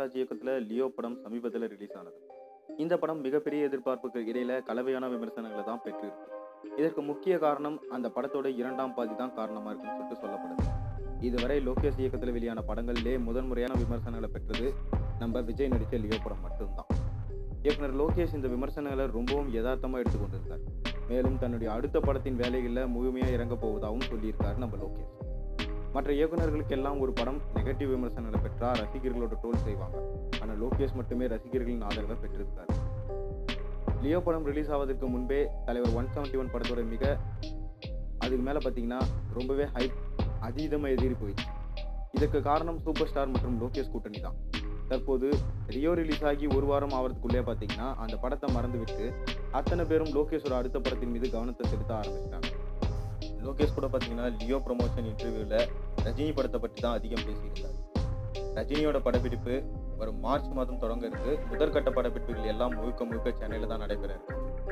கனகராஜ் இயக்கத்தில் லியோ படம் சமீபத்தில் ரிலீஸ் ஆனது இந்த படம் மிகப்பெரிய எதிர்பார்ப்புக்கு இடையில கலவையான விமர்சனங்களை தான் பெற்றிருக்கு இதற்கு முக்கிய காரணம் அந்த படத்தோட இரண்டாம் பாதி தான் காரணமாக இருக்குன்னு சொல்லிட்டு சொல்லப்படுது இதுவரை லோகேஷ் இயக்கத்தில் வெளியான படங்களிலே முதன்முறையான விமர்சனங்களை பெற்றது நம்ம விஜய் நடித்த லியோ படம் மட்டும்தான் இயக்குனர் லோகேஷ் இந்த விமர்சனங்களை ரொம்பவும் யதார்த்தமாக எடுத்துக்கொண்டிருக்கார் மேலும் தன்னுடைய அடுத்த படத்தின் வேலைகளில் முழுமையாக இறங்க போவதாகவும் சொல்லியிருக்காரு நம்ம லோகேஷ் மற்ற இயக்குநர்களுக்கெல்லாம் ஒரு படம் நெகட்டிவ் விமர்சனங்களை பெற்றால் ரசிகர்களோட ட்ரோல் செய்வாங்க ஆனால் லோகேஷ் மட்டுமே ரசிகர்களின் ஆதரவை பெற்றிருக்கார் லியோ படம் ரிலீஸ் ஆவதற்கு முன்பே தலைவர் ஒன் செவன்ட்டி ஒன் படத்தோட மிக அதுக்கு மேலே பார்த்தீங்கன்னா ரொம்பவே ஹைப் அதீதமாக எதிரி போயிடுச்சு இதற்கு காரணம் சூப்பர் ஸ்டார் மற்றும் லோகேஷ் கூட்டணி தான் தற்போது ரியோ ரிலீஸ் ஆகி ஒரு வாரம் ஆகிறதுக்குள்ளே பார்த்தீங்கன்னா அந்த படத்தை மறந்துவிட்டு அத்தனை பேரும் லோகேஷோட அடுத்த படத்தின் மீது கவனத்தை செலுத்த ஆரம்பிச்சிட்டாங்க லோகேஷ் கூட பார்த்தீங்கன்னா லியோ ப்ரொமோஷன் இன்டர்வியூவில் ரஜினி படத்தை பற்றி தான் அதிகம் பேசியிருந்தார் ரஜினியோட படப்பிடிப்பு வரும் மார்ச் மாதம் தொடங்க இருக்கு முதற்கட்ட படப்பிடிப்புகள் எல்லாம் முழுக்க முழுக்க சென்னையில் தான் நடைபெற இருக்கு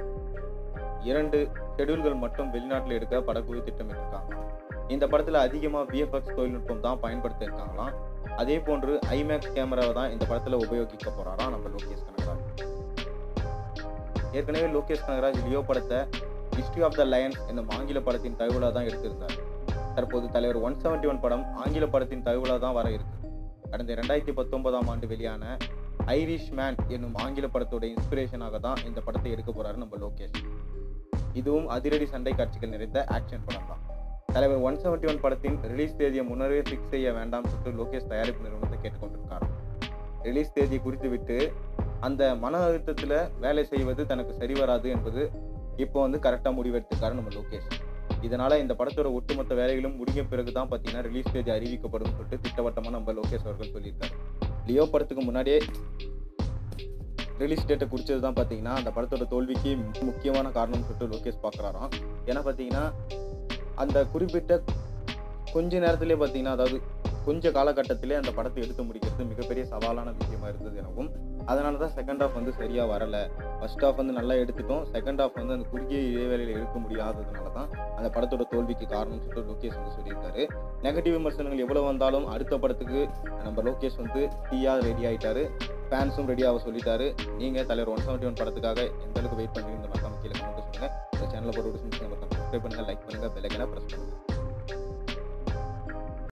இரண்டு ஷெடியூல்கள் மட்டும் வெளிநாட்டில் எடுக்க படக்குழு திட்டமிட்டிருக்காங்க இந்த படத்தில் அதிகமாக விஎஃப்எக்ஸ் தொழில்நுட்பம் தான் பயன்படுத்த இருக்காங்களாம் அதே போன்று ஐமேக்ஸ் கேமராவை தான் இந்த படத்தில் உபயோகிக்க போறாராம் நம்ம லோகேஷ் கனகராஜ் ஏற்கனவே லோகேஷ் கனகராஜ் லியோ படத்தை ஹிஸ்ட்ரி ஆஃப் த லயன்ஸ் என்னும் ஆங்கில படத்தின் தகவலாக தான் எடுத்திருந்தார் தற்போது தலைவர் ஒன் செவன்ட்டி ஒன் படம் ஆங்கில படத்தின் தகவலாக தான் வர இருக்கு கடந்த ரெண்டாயிரத்தி பத்தொன்பதாம் ஆண்டு வெளியான ஐரிஷ் மேன் என்னும் ஆங்கில படத்தோட இன்ஸ்பிரேஷனாக தான் இந்த படத்தை எடுக்க போறாரு நம்ம லோகேஷ் இதுவும் அதிரடி சண்டை காட்சிகள் நிறைந்த ஆக்ஷன் படம் தான் தலைவர் ஒன் செவன்ட்டி ஒன் படத்தின் ரிலீஸ் தேதியை முன்னரே ஃபிக்ஸ் செய்ய வேண்டாம் சொல்லிட்டு லோகேஷ் தயாரிப்பு நிறுவனத்தை கேட்டுக்கொண்டிருக்கார் ரிலீஸ் தேதியை குறித்து விட்டு அந்த மன அழுத்தத்தில் வேலை செய்வது தனக்கு சரி வராது என்பது இப்போ வந்து கரெக்டாக முடிவெடுத்திருக்காரு நம்ம லோகேஷ் இதனால இந்த படத்தோட ஒட்டுமொத்த வேலைகளும் முடிஞ்ச பிறகு தான் பார்த்தீங்கன்னா ரிலீஸ் தேதி அறிவிக்கப்படும் சொல்லிட்டு திட்டவட்டமாக நம்ம லோகேஷ் அவர்கள் சொல்லியிருக்காரு லியோ படத்துக்கு முன்னாடியே ரிலீஸ் டேட்டை குறிச்சது தான் பார்த்தீங்கன்னா அந்த படத்தோட தோல்விக்கு முக்கியமான காரணம்னு சொல்லிட்டு லோகேஷ் பார்க்குறாராம் ஏன்னா பார்த்தீங்கன்னா அந்த குறிப்பிட்ட கொஞ்ச நேரத்திலே பார்த்தீங்கன்னா அதாவது கொஞ்ச காலகட்டத்திலே அந்த படத்தை எடுத்து முடிக்கிறது மிகப்பெரிய சவாலான விஷயமா இருந்தது எனவும் அதனால தான் செகண்ட் ஹாஃப் வந்து சரியாக வரலை ஃபர்ஸ்ட் ஹாஃப் வந்து நல்லா எடுத்துட்டோம் செகண்ட் ஹாஃப் வந்து அந்த குறுகிய இடைவேளையில் எடுக்க முடியாததுனால தான் அந்த படத்தோட தோல்விக்கு காரணம் சொல்லிட்டு லோகேஷ் வந்து சொல்லியிருக்காரு நெகட்டிவ் விமர்சனங்கள் எவ்வளோ வந்தாலும் அடுத்த படத்துக்கு நம்ம லோகேஷ் வந்து டீயாக ரெடி ஆகிட்டாரு ஃபேன்ஸும் ரெடியாக சொல்லிட்டாரு நீங்கள் தலைவர் ஒன் செவன்ட்டி ஒன் படத்துக்காக எந்த அளவுக்கு வெயிட் பண்ணுவீங்க மறக்காம கீழே கமெண்ட் சொல்லுங்கள் இந்த சேனலில் போட்டு சப்ஸ்கிரைப் பண்ணுங்கள் லைக் பண்ணுங்கள் பெல்லைக்கெல்லாம் ப்ரெஸ் பண்ணுங்கள்